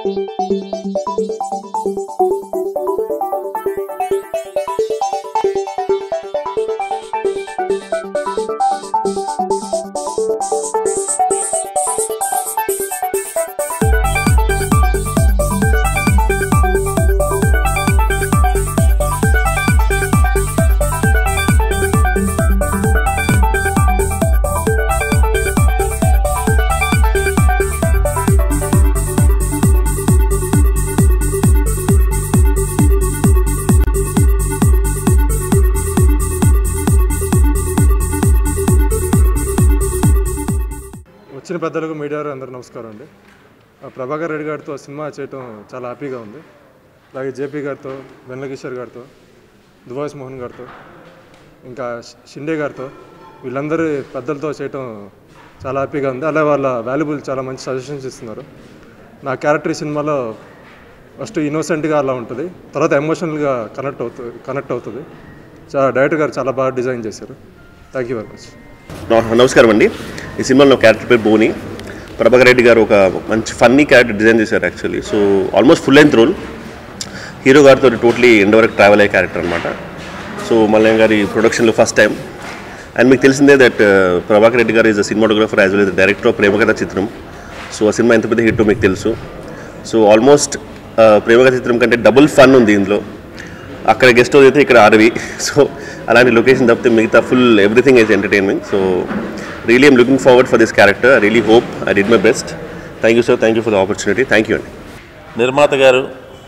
వచ్చిన పెద్దలకు మీడియా వారు అందరూ నమస్కారం అండి ఆ ప్రభాకర్ రెడ్డి గారితో సినిమా చేయటం చాలా హ్యాపీగా ఉంది అలాగే జేపీ గారితో వెన్నకిషోర్ గారితో దువాస్ మోహన్ గారితో ఇంకా షి- షిండే గారితో వీళ్ళందరి పెద్దలతో చేయటం చాలా హ్యాపీగా ఉంది అలాగే వాళ్ళ వాల్యుబుల్ చాలా మంచి సజెషన్స్ ఇస్తున్నారు నా క్యారెక్టర్ ఈ సినిమాలో ఫస్ట్ ఇన్నోసెంట్గా అలా ఉంటుంది తర్వాత ఎమోషనల్గా కనెక్ట్ అవుతుంది కనెక్ట్ అవుతుంది చాలా డైరెక్టర్ గారు చాలా బాగా డిజైన్ చేశారు థ్యాంక్ యూ వెరీ మచ్ నమ- నమస్కారం అండి ఈ సినిమాలో క్యారెక్టర్ పేరు బోని ప్రభాకర్ రెడ్డి గారు ఒక మంచి ఫన్నీ క్యారెక్టర్ డిజైన్ చేశారు actually so almost full length role hero గారితో టోటలీ ఎండ్ వరకు ట్రావెల్ అయ్యే క్యారెక్టర్ అనమాట సో మల్లయ్య గారి ప్రొడక్షన్లో ఫస్ట్ టైం అండ్ మీకు తెలిసిందే దట్ ప్రభాకర్ రెడ్డి గారు is a cinematographer as well as director of Premakatha Chitram so ఆ సినిమా ఎంత పెద్ద హిట్ మీకు తెలుసు సో ఆల్మోస్ట్ ప్రేమకథ చిత్రం కంటే డబుల్ ఫన్ ఉంది ఇందులో అక్కడ గెస్ట్ హౌస్ అయితే ఇక్కడ ఆర్వి సో అలాంటి లొకేషన్ తప్పితే మిగతా full everything is entertainment so really I'm looking forward for this character I really hope I did my best thank you sir thank you for the opportunity thank you అండి నిర్మాత గారు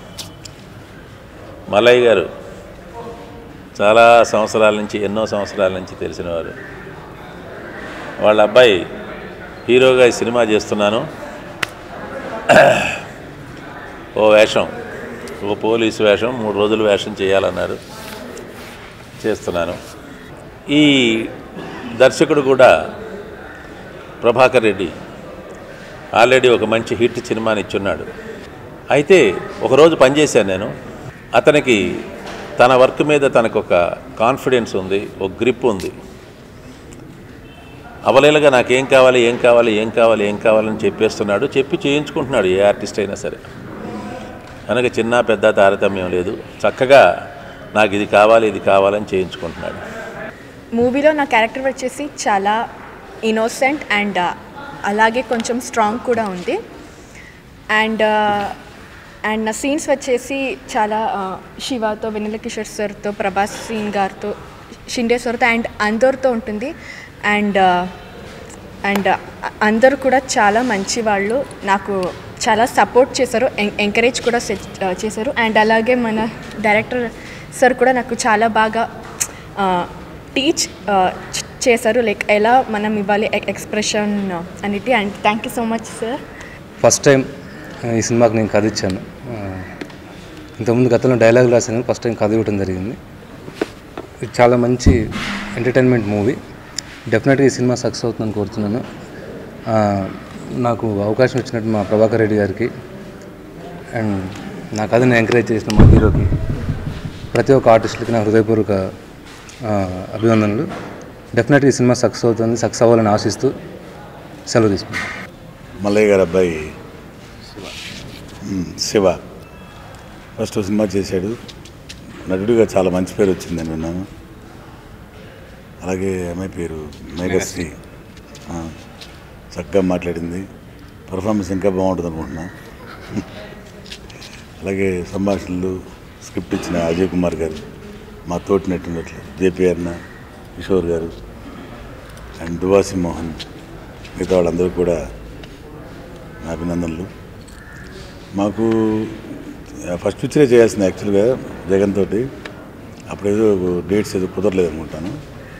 మలయ్య గారు చాలా సంవత్సరాల నుంచి ఎన్నో సంవత్సరాల నుంచి తెలిసినవారు వాళ్ళ అబ్బాయి హీరోగా ఈ సినిమా చేస్తున్నాను ఓ వేషం ఓ పోలీసు వేషం మూడు రోజులు వేషం చేయాలన్నారు చేస్తున్నాను ఈ దర్శకుడు కూడా ప్రభాకర్ రెడ్డి ఆల్రెడీ ఒక మంచి హిట్ సినిమాని ఇచ్చున్నాడు అయితే ఒకరోజు పనిచేశాను నేను అతనికి తన వర్క్ మీద తనకు ఒక కాన్ఫిడెన్స్ ఉంది ఒక గ్రిప్ ఉంది అవలేలుగా నాకేం కావాలి ఏం కావాలి ఏం కావాలి ఏం కావాలని చెప్పేస్తున్నాడు చెప్పి చేయించుకుంటున్నాడు ఏ ఆర్టిస్ట్ అయినా సరే కనుక చిన్న పెద్ద తారతమ్యం లేదు చక్కగా నాకు ఇది కావాలి ఇది కావాలని చేయించుకుంటున్నాడు మూవీలో నా క్యారెక్టర్ వచ్చేసి చాలా ఇన్నోసెంట్ అండ్ అలాగే కొంచెం స్ట్రాంగ్ కూడా ఉంది అండ్ అండ్ నా సీన్స్ వచ్చేసి చాలా ఆ, శివతో వెన్నెల కిషోర్ సార్తో ప్రభాస్ సింగ్ గారితో షిండే సార్తో అండ్ అందరితో ఉంటుంది అండ్ అండ్ అందరూ కూడా చాలా మంచి వాళ్ళు నాకు చాలా సపోర్ట్ చేశారు ఎం- ఎంకరేజ్ కూడా సె- చేశారు అండ్ అలాగే మన డైరెక్టర్ సార్ కూడా నాకు చాలా బాగా టీచ్ చేశారు లైక్ ఎలా మనం ఇవ్వాలి ఎక్స్ప్రెషన్ అనేది and thank you so much sir first time ఈ సినిమాకి నేను కథ ఇచ్చాను ఆ, ఇంతకుముందు గతంలో డైలాగ్ రాశాను ఫస్ట్ టైం కథ ఇవ్వడం జరిగింది ఇది చాలా మంచి ఎంటర్టైన్మెంట్ మూవీ డెఫినెట్గా ఈ సినిమా సక్సెస్ అవుతుందని కోరుతున్నాను ఆ, నాకు అవకాశం ఇచ్చినట్టు మా ప్రభాకర్ రెడ్డి గారికి అండ్ నా కథని ఎంకరేజ్ చేసిన మా హీరోకి ప్రతి ఒక్క ఆర్టిస్టులకి నా హృదయపూర్వక ఆ, అభివందనలు డెఫినెట్గా ఈ సినిమా సక్సెస్ అవుతుంది సక్సెస్ అవ్వాలని ఆశిస్తూ సెలవు తీసుకుంటాను మల్లయ్య గారి అబ్బాయి మ్, శివ ఫస్ట్ సినిమా చేశాడు నటుడిగా చాలా మంచి పేరు వచ్చిందని విన్నాను అలాగే అమ్మాయి పేరు మేఘశ్రీ ఆ, చక్కగా మాట్లాడింది పర్ఫార్మెన్స్ ఇంకా బాగుంటుంది అనుకుంటున్నా అలాగే సంభాషణలు స్క్రిప్ట్ ఇచ్చిన అజయ్ కుమార్ గారు మా తోటి నటున్నట్లు జేపీ అన్న కిషోర్ గారు అండ్ దువాసి మోహన్ మిగతా వాళ్ళందరూ కూడా నా అభినందనలు మాకు ఫస్ట్ పిక్చరే చేయాల్సింది యాక్చువల్గా జగన్ తోటి అప్పుడేదో డేట్స్ ఏదో కుదరలేదు అనుకుంటాను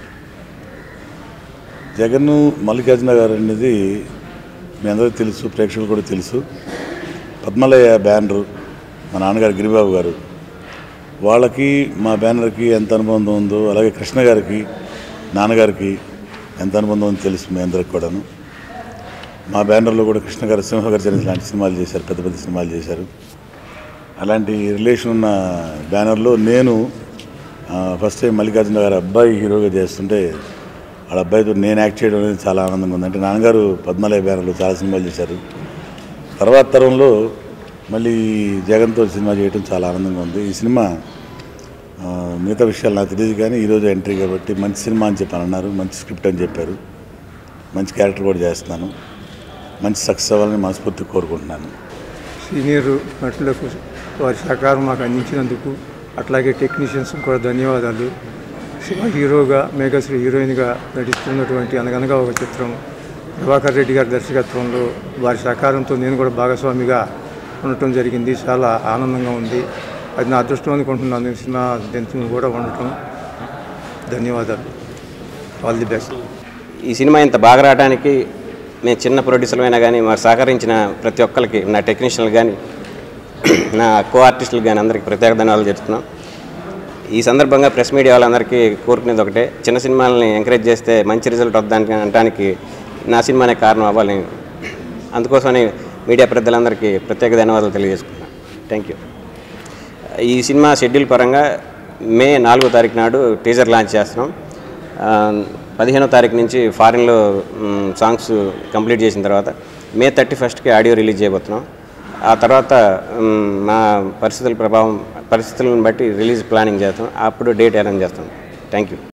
జగన్ మల్లికార్జున గారు అనేది మీ అందరికీ తెలుసు ప్రేక్షకులు కూడా తెలుసు పద్మలయ బ్యానరు మా నాన్నగారు గిరిబాబు గారు వాళ్ళకి మా బ్యానర్కి ఎంత అనుబంధం ఉందో అలాగే కృష్ణ గారికి నాన్నగారికి ఎంత అనుబంధం ఉందో తెలుసు మీ అందరికి కూడాను మా బ్యానర్లో కూడా కృష్ణ గారు సింహగర్జన లాంటి సినిమాలు చేశారు పెద్ద పెద్ద సినిమాలు చేశారు అలాంటి రిలేషన్ ఉన్న బ్యానర్లో నేను ఆ, ఫస్ట్ టైం మల్లికార్జున గారు అబ్బాయి హీరోగా చేస్తుంటే వాళ్ళ అబ్బాయితో నేను యాక్ట్ చేయడం అనేది చాలా ఆనందంగా ఉంది అంటే నాన్నగారు పద్మాలయ బ్యానర్లో చాలా సినిమాలు చేశారు తర్వాత తరంలో మళ్ళీ జగన్తో సినిమా చేయడం చాలా ఆనందంగా ఉంది ఈ సినిమా ఆ, మిగతా విషయాలు నాకు తెలియదు కానీ ఈరోజు ఎంట్రీ కాబట్టి మంచి సినిమా అని చెప్పి అన్నారు మంచి స్క్రిప్ట్ అని చెప్పారు మంచి క్యారెక్టర్ కూడా చేస్తున్నాను మంచి సక్సెస్ అవ్వాలని మనస్ఫూర్తిగా కోరుకుంటున్నాను సీనియర్ నటులకు వారి సహకారం మాకు అందించినందుకు అట్లాగే టెక్నీషియన్స్ కూడా ధన్యవాదాలు శివ హీరోగా మేఘశ్రీ హీరోయిన్గా నటిస్తున్నటువంటి అనగనగా ఒక చిత్రం ప్రభాకర్ రెడ్డి గారి దర్శకత్వంలో వారి సహకారంతో నేను కూడా భాగస్వామిగా ఉండటం జరిగింది చాలా ఆనందంగా ఉంది అది నా అదృష్టం అనుకుంటున్నాను ఈ సినిమా దీంతో కూడా ఉండటం ధన్యవాదాలు ఆల్ ది బెస్ట్ ఈ సినిమా ఇంత బాగా రావడానికి మేము చిన్న ప్రొడ్యూసర్లైనా కానీ మాకు సహకరించిన ప్రతి ఒక్కరికి నా టెక్నీషియన్లు కానీ నా కో ఆర్టిస్టులు కానీ అందరికీ ప్రత్యేక ధన్యవాదాలు చెప్తున్నాం ఈ సందర్భంగా ప్రెస్ మీడియా వాళ్ళందరికీ కోరుకునేది ఒకటే చిన్న సినిమాలని ఎంకరేజ్ చేస్తే మంచి రిజల్ట్ వద్దానికి అనడానికి నా సినిమానే కారణం అవ్వాలి అందుకోసమని మీడియా పెద్దలందరికీ ప్రత్యేక ధన్యవాదాలు తెలియజేసుకున్నాను థ్యాంక్ యూ ఈ సినిమా షెడ్యూల్ పరంగా మే నాలుగో తారీఖు నాడు టీజర్ లాంచ్ చేస్తున్నాం ఆ, పదిహేనో తారీఖు నుంచి ఫారిన్లో మ్, సాంగ్స్ కంప్లీట్ చేసిన తర్వాత మే థర్టీ ఫస్ట్కి ఆడియో రిలీజ్ చేయబోతున్నాం ఆ తర్వాత మ్, మా పరిస్థితుల ప్రభావం పరిస్థితులను బట్టి రిలీజ్ ప్లానింగ్ చేస్తాం అప్పుడు డేట్ అరేంజ్ చేస్తాం థ్యాంక్ యూ